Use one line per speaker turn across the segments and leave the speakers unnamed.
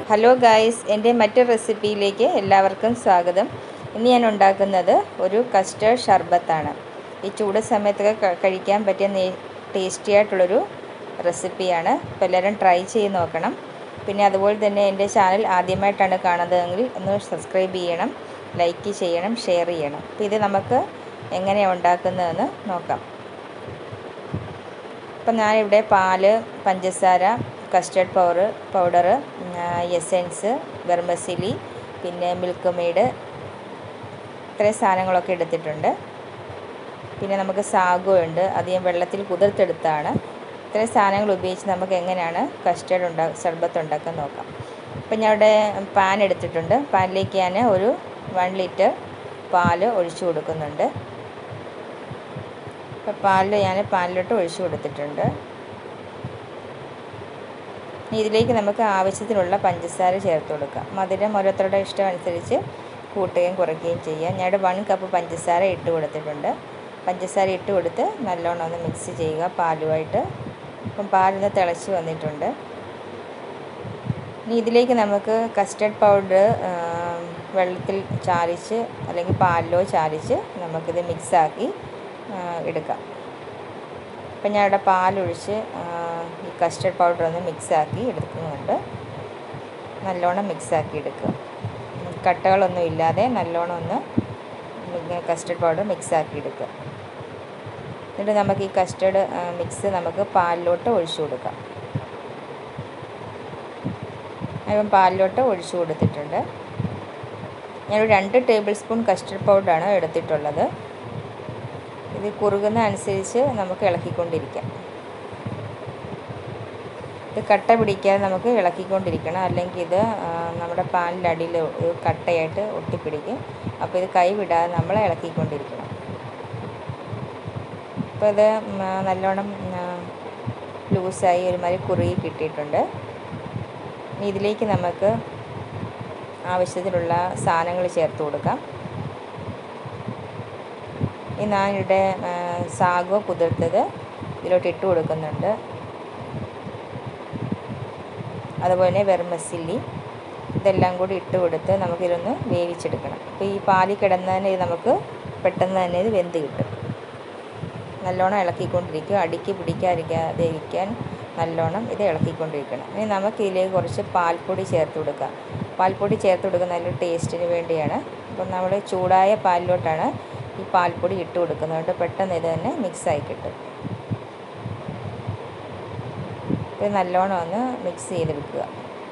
hello guys എൻ്റെ മറ്റൊരു റെസിപ്പിയിലേക്ക് എല്ലാവർക്കും സ്വാഗതം ഇന്ന് ഞാൻ ഉണ്ടാക്കുന്നത് ഒരു കസ്റ്റേർഡ് ഷർബത്താണ് ഈ ചൂട് സമയത്തൊക്കെ ക- കഴിക്കാൻ പറ്റിയ നേ- ടേസ്റ്റി ആയിട്ടുള്ളൊരു റെസിപ്പിയാണ് അപ്പോൾ എല്ലാവരും ട്രൈ ചെയ്ത് നോക്കണം പിന്നെ അതുപോലെ തന്നെ എൻ്റെ ചാനൽ ആദ്യമായിട്ടാണ് കാണുന്നതെങ്കിൽ ഒന്ന് സബ്സ്ക്രൈബ് ചെയ്യണം ലൈക്ക് ചെയ്യണം ഷെയർ ചെയ്യണം അപ്പോൾ ഇത് നമുക്ക് എങ്ങനെയാണ് ഉണ്ടാക്കുന്നതെന്ന് നോക്കാം ഇപ്പം ഞാനിവിടെ പാല് പഞ്ചസാര custard powder powder essence vermicelli പിന്നെ മിൽക്ക് മെയ്ഡ് ഇത്രയും സാധനങ്ങളൊക്കെ എടുത്തിട്ടുണ്ട് പിന്നെ നമുക്ക് സാഗോ ഉണ്ട് അത് ഞാൻ വെള്ളത്തിൽ കുതിർത്തെടുത്താണ് ഇത്രയും സാധനങ്ങൾ ഉപയോഗിച്ച് നമുക്ക് എങ്ങനെയാണ് കസ്റ്റർഡ് ഉണ്ടാ സർബത്ത് ഉണ്ടാക്കാൻ നോക്കാം അപ്പം ഞാൻ ഇവിടെ പാൻ എടുത്തിട്ടുണ്ട് പാനിലേക്ക് ഞാൻ ഒരു വൺ ലിറ്റർ പാല് ഒഴിച്ചു കൊടുക്കുന്നുണ്ട് അപ്പോൾ പാലിൽ ഞാൻ പാലിലോട്ട് ഒഴിച്ചു കൊടുത്തിട്ടുണ്ട് ഇനി ഇതിലേക്ക് നമുക്ക് ആവശ്യത്തിനുള്ള പഞ്ചസാര ചേർത്ത് കൊടുക്കാം മധുരം ഓരോരുത്തരുടെ ഇഷ്ടം അനുസരിച്ച് കൂട്ടുകയും കുറയ്ക്കുകയും ചെയ്യാം ഞാനിവിടെ വൺ കപ്പ് പഞ്ചസാര ഇട്ട് കൊടുത്തിട്ടുണ്ട് പഞ്ചസാര ഇട്ട് കൊടുത്ത് നല്ലോണം ഒന്ന് മിക്സ് ചെയ്യുക പാലുമായിട്ട് അപ്പം പാലിന്ന് തിളച്ച് വന്നിട്ടുണ്ട് ഇനി ഇതിലേക്ക് നമുക്ക് കസ്റ്റർഡ് പൗഡർ വെള്ളത്തിൽ ചാലിച്ച് അല്ലെങ്കിൽ പാലിലോ ചാലിച്ച് നമുക്കിത് മിക്സാക്കി എടുക്കാം അപ്പം ഞാൻ ഇവിടെ പാലൊഴിച്ച് ഈ കസ്റ്റർഡ് പൗഡർ ഒന്ന് മിക്സാക്കി എടുക്കുന്നുണ്ട് നല്ലോണം മിക്സാക്കി എടുക്കുക കട്ടകളൊന്നും ഇല്ലാതെ നല്ലോണം ഒന്ന് കസ്റ്റർഡ് പൗഡർ മിക്സാക്കി എടുക്കുക എന്നിട്ട് നമുക്ക് ഈ കസ്റ്റർഡ് മിക്സ് നമുക്ക് പാലിലോട്ട് ഒഴിച്ചു കൊടുക്കാം ഇപ്പം പാലിലോട്ട് ഒഴിച്ചു കൊടുത്തിട്ടുണ്ട് ഞാനൊരു രണ്ട് ടേബിൾ സ്പൂൺ കസ്റ്റർഡ് പൗഡറാണ് എടുത്തിട്ടുള്ളത് ഇത് കുറുകുന്ന അനുസരിച്ച് നമുക്ക് ഇളക്കിക്കൊണ്ടിരിക്കാം ഇത് കട്ട പിടിക്കാതെ നമുക്ക് ഇളക്കിക്കൊണ്ടിരിക്കണം അല്ലെങ്കിൽ ഇത് നമ്മുടെ പാലിൻ്റെ അടിയിൽ കട്ടയായിട്ട് ഒട്ടിപ്പിടിക്കും അപ്പോൾ ഇത് കൈ വിടാതെ നമ്മൾ ഇളക്കിക്കൊണ്ടിരിക്കണം അപ്പോൾ ഇത് നല്ലോണം ലൂസായി ഒരുമാതിരി കുറുകി കിട്ടിയിട്ടുണ്ട് ഇനി ഇതിലേക്ക് നമുക്ക് ആവശ്യത്തിനുള്ള സാധനങ്ങൾ ചേർത്ത് കൊടുക്കാം ഈ ഞാനിവിടെ സാഗോ കുതിർത്തത് ഇതിലോട്ട് ഇട്ട് കൊടുക്കുന്നുണ്ട് അതുപോലെ വെർമസില്ലി ഇതെല്ലാം കൂടി ഇട്ട് കൊടുത്ത് നമുക്കിതൊന്ന് വേവിച്ചെടുക്കണം അപ്പോൾ ഈ പാലിൽ കിടന്നതിന് ഇത് നമുക്ക് പെട്ടെന്ന് തന്നെ ഇത് വെന്ത് കിട്ടും നല്ലോണം ഇളക്കിക്കൊണ്ടിരിക്കുക അടിക്ക് പിടിക്കാതിരിക്കാതെ ഇരിക്കാൻ നല്ലോണം ഇത് ഇളക്കിക്കൊണ്ടിരിക്കണം ഇനി നമുക്ക് ഇതിലേക്ക് കുറച്ച് പാൽപ്പൊടി ചേർത്ത് കൊടുക്കാം പാൽപ്പൊടി ചേർത്ത് കൊടുക്കുന്ന നല്ലൊരു ടേസ്റ്റിന് വേണ്ടിയാണ് അപ്പം നമ്മൾ ചൂടായ പാലിലോട്ടാണ് ഈ പാൽപ്പൊടി ഇട്ട് കൊടുക്കുന്നത് പെട്ടെന്ന് ഇത് തന്നെ മിക്സായി കിട്ടും ഇത് നല്ലോണം ഒന്ന് മിക്സ് ചെയ്തെടുക്കുക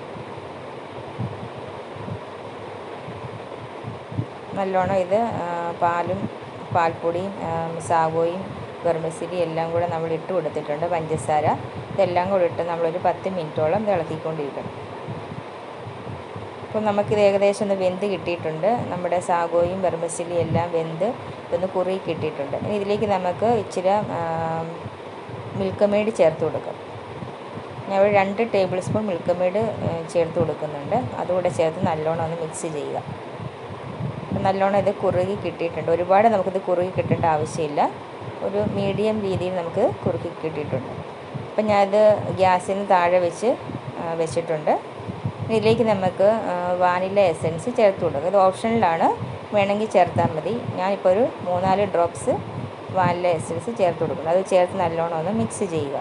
നല്ലോണം ഇത് പാലും പാൽപ്പൊടിയും സാഗോയും വെർമസിലി എല്ലാം കൂടെ നമ്മൾ ഇട്ട് കൊടുത്തിട്ടുണ്ട് പഞ്ചസാര ഇതെല്ലാം കൂടെ ഇട്ട് നമ്മളൊരു പത്ത് മിനിറ്റോളം ഇളക്കിക്കൊണ്ടിരിക്കണം അപ്പോൾ നമുക്കിത് ഏകദേശം ഒന്ന് വെന്ത് കിട്ടിയിട്ടുണ്ട് നമ്മുടെ സാഗോയും വെർമസിലിയും എല്ലാം വെന്ത് ഇതൊന്ന് കുറുകി കിട്ടിയിട്ടുണ്ട് ഇനി ഇതിലേക്ക് നമുക്ക് ഇച്ചിരി മിൽക്ക് മെയ്ഡ് ചേർത്ത് കൊടുക്കാം ഞാൻ ഒരു രണ്ട് ടേബിൾ സ്പൂൺ മിൽക്ക് മെയ്ഡ് ചേർത്ത് കൊടുക്കുന്നുണ്ട് അതുകൂടെ ചേർത്ത് നല്ലോണം ഒന്ന് മിക്സ് ചെയ്യുക നല്ലോണം ഇത് കുറുകി കിട്ടിയിട്ടുണ്ട് ഒരുപാട് നമുക്കിത് കുറുകി കിട്ടേണ്ട ആവശ്യമില്ല ഒരു മീഡിയം രീതിയിൽ നമുക്ക് കുറുക്കി കിട്ടിയിട്ടുണ്ട് അപ്പം ഞാനിത് ഗ്യാസിന് താഴെ വെച്ച് വെച്ചിട്ടുണ്ട് ഇതിലേക്ക് നമുക്ക് വാനില എസൻസ് ചേർത്ത് കൊടുക്കുക ഇത് ഓപ്ഷനിലാണ് വേണമെങ്കിൽ ചേർത്താൽ മതി ഞാനിപ്പോൾ ഒരു മൂന്നാല് ഡ്രോപ്സ് വാനില എസൻസ് ചേർത്ത് കൊടുക്കുന്നു അത് ചേർത്ത് നല്ലോണം ഒന്ന് മിക്സ് ചെയ്യുക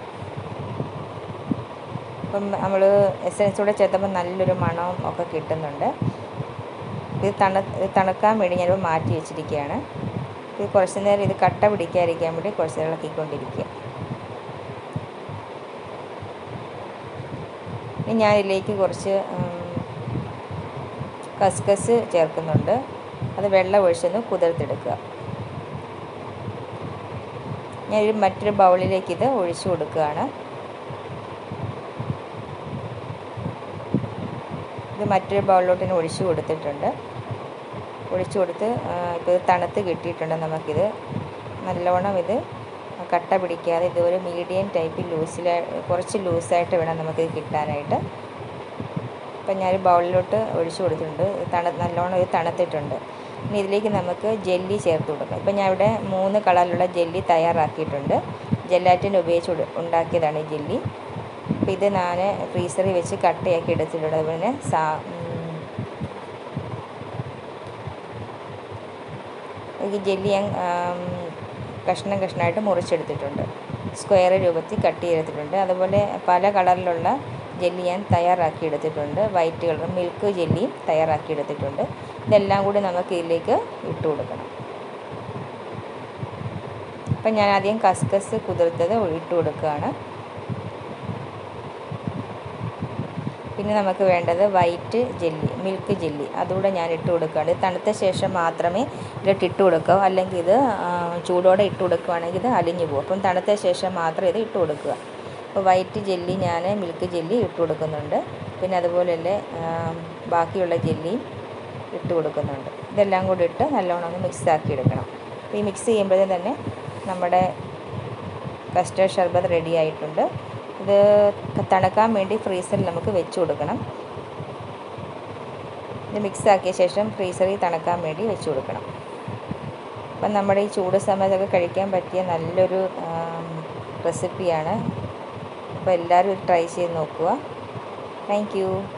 അപ്പം നമ്മൾ എസൻസ് കൂടെ ചേർത്തപ്പോൾ നല്ലൊരു മണവും ഒക്കെ കിട്ടുന്നുണ്ട് ഇത് തണു തണുക്കാൻ വേണ്ടി ഞാനിപ്പോൾ മാറ്റി വെച്ചിരിക്കുകയാണ് ഇത് കുറച്ച് നേരം ഇത് കട്ട പിടിക്കാതിരിക്കാൻ വേണ്ടി കുറച്ച് നേരം ഇളക്കിക്കൊണ്ടിരിക്കുക ഇനി ഞാൻ ഇതിലേക്ക് കുറച്ച് കസ്കസ് ചേർക്കുന്നുണ്ട് അത് വെള്ളം ഒഴിച്ചൊന്ന് കുതിർത്തെടുക്കുക ഞാൻ ഒരു മറ്റൊരു ബൗളിലേക്ക് ഇത് ഒഴിച്ചു കൊടുക്കുകയാണ് ഇത് മറ്റൊരു ബൗളിലോട്ട് തന്നെ ഒഴിച്ചു കൊടുത്തിട്ടുണ്ട് ഒഴിച്ചു കൊടുത്ത് ഇപ്പോൾ ഇത് തണുത്ത് കിട്ടിയിട്ടുണ്ട് നമുക്കിത് നല്ലോണം ഇത് കട്ട പിടിക്കാതെ ഇത് ഒരു മീഡിയം ടൈപ്പ് ലൂസിൽ കുറച്ച് ലൂസായിട്ട് വേണം നമുക്കിത് കിട്ടാനായിട്ട് അപ്പം ഞാൻ ബൗളിലോട്ട് ഒഴിച്ചു കൊടുത്തിട്ടുണ്ട് തണു നല്ലോണം ഇത് തണുത്തിട്ടുണ്ട് ഇനി ഇതിലേക്ക് നമുക്ക് ജെല്ലി ചേർത്ത് കൊടുക്കാം ഇപ്പം ഞാൻ ഇവിടെ മൂന്ന് കളറിലുള്ള ജെല്ലി തയ്യാറാക്കിയിട്ടുണ്ട് ജെല്ലാറ്റിൻ ഉപയോഗിച്ച് ഉണ്ടാക്കിയതാണ് ഈ ജെല്ലി അപ്പോൾ ഇത് ഞാൻ ഫ്രീസറിൽ വെച്ച് കട്ടയാക്കി എടുത്തിട്ടുണ്ട് അതുപോലെ സാ ഉം, ഈ ജെല്ലി ഞാൻ ആം, കഷ്ണം കഷ്ണമായിട്ട് മുറിച്ചെടുത്തിട്ടുണ്ട് സ്ക്വയർ രൂപത്തിൽ കട്ട് ചെയ്തെടുത്തിട്ടുണ്ട് അതുപോലെ പല കളറിലുള്ള ജെല്ലി ഞാൻ തയ്യാറാക്കി എടുത്തിട്ടുണ്ട് വൈറ്റ് കളർ മിൽക്ക് ജെല്ലിയും തയ്യാറാക്കി എടുത്തിട്ടുണ്ട് ഇതെല്ലാം കൂടി നമുക്ക് ഇതിലേക്ക് ഇട്ട് കൊടുക്കണം അപ്പം ഞാൻ ആദ്യം കസ്കസ് കുതിർത്തത് ഇട്ട് കൊടുക്കുകയാണ് പിന്നെ നമുക്ക് വേണ്ടത് വൈറ്റ് ജെല്ലി മിൽക്ക് ജെല്ലി അതുകൂടെ ഞാൻ ഇട്ട് കൊടുക്കുകയാണ് ഇത് തണുത്ത ശേഷം മാത്രമേ ഇതിലിട്ട് ഇട്ട് കൊടുക്കാവൂ അല്ലെങ്കിൽ ഇത് ആ, ചൂടോടെ ഇട്ട് കൊടുക്കുകയാണെങ്കിൽ ഇത് അലിഞ്ഞു പോകും അപ്പം തണുത്ത ശേഷം മാത്രം ഇത് ഇട്ട് കൊടുക്കുക അപ്പോൾ വൈറ്റ് ജെല്ലി ഞാൻ മിൽക്ക് ജെല്ലി ഇട്ട് കൊടുക്കുന്നുണ്ട് പിന്നെ അതുപോലെ തന്നെ ആ, ബാക്കിയുള്ള ജെല്ലിയും ഇട്ട് കൊടുക്കുന്നുണ്ട് ഇതെല്ലാം കൂടി ഇട്ട് നല്ലോണം ഒന്ന് മിക്സ് ആക്കി എടുക്കണം അപ്പോൾ ഈ മിക്സ് ചെയ്യുമ്പോഴേ തന്നെ നമ്മുടെ കസ്റ്റേർഡ് ഷർബത്ത് റെഡി ആയിട്ടുണ്ട് ഇത് തണുക്കാൻ വേണ്ടി ഫ്രീസറിൽ നമുക്ക് വെച്ച് കൊടുക്കണം ഇത് മിക്സ് ആക്കിയ ശേഷം ഫ്രീസറിൽ തണുക്കാൻ വേണ്ടി വെച്ച് കൊടുക്കണം അപ്പം നമ്മുടെ ഈ ചൂട് സമയത്തൊക്കെ കഴിക്കാൻ പറ്റിയ നല്ലൊരു റെസിപ്പിയാണ് അപ്പോൾ എല്ലാവരും ഇത് ട്രൈ ചെയ്ത് നോക്കുക താങ്ക് യു